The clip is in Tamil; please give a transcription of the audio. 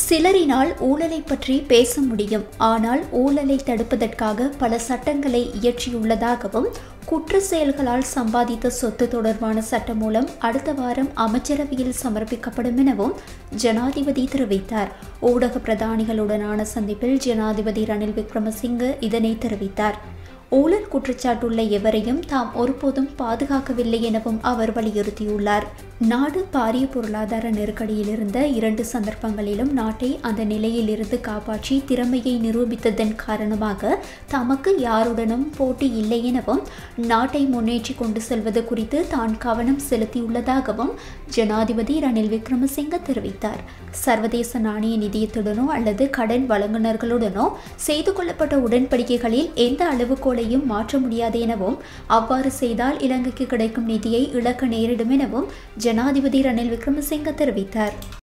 சிலரினால் ஊழலை பற்றி பேச முடியும் ஆனால் ஊழலை தடுப்பதற்காக பல சட்டங்களை இயற்றியுள்ளதாகவும் குற்ற செயல்களால் சம்பாதித்த சொத்து தொடர்பான சட்டமூலம் அடுத்த வாரம் அமைச்சரவையில் சமர்ப்பிக்கப்படும் எனவும் ஜனாதிபதி தெரிவித்தார் ஊடக பிரதானிகளுடனான சந்திப்பில் ஜனாதிபதி ரணில் விக்ரமசிங்க இதனை தெரிவித்தார் ஊழல் குற்றச்சாட்டுள்ள எவரையும் தாம் ஒருபோதும் பாதுகாக்கவில்லை எனவும் அவர் வலியுறுத்தியுள்ளார் நாடு பாரிய பொருளாதார நெருக்கடியில் இருந்த இரண்டு சந்தர்ப்பங்களிலும் நாட்டை அந்த நிலையிலிருந்து காப்பாற்றி திறமையை நிரூபித்ததன் காரணமாக தமக்கு யாருடனும் போட்டி இல்லை எனவும் நாட்டை முன்னேற்றி கொண்டு செல்வது குறித்து தான் கவனம் செலுத்தியுள்ளதாகவும் ஜனாதிபதி ரணில் விக்ரமசிங்க தெரிவித்தார் சர்வதேச நாணய நிதியத்துடனோ அல்லது கடன் வழங்குநர்களுடனோ செய்து கொள்ளப்பட்ட உடன்படிக்கைகளில் எந்த அளவுகோலையும் மாற்ற முடியாது எனவும் அவ்வாறு செய்தால் இலங்கைக்கு கிடைக்கும் நிதியை இழக்க நேரிடும் எனவும் ஜனாதிபதி ரணில் விக்ரமசிங்க தெரிவித்தார்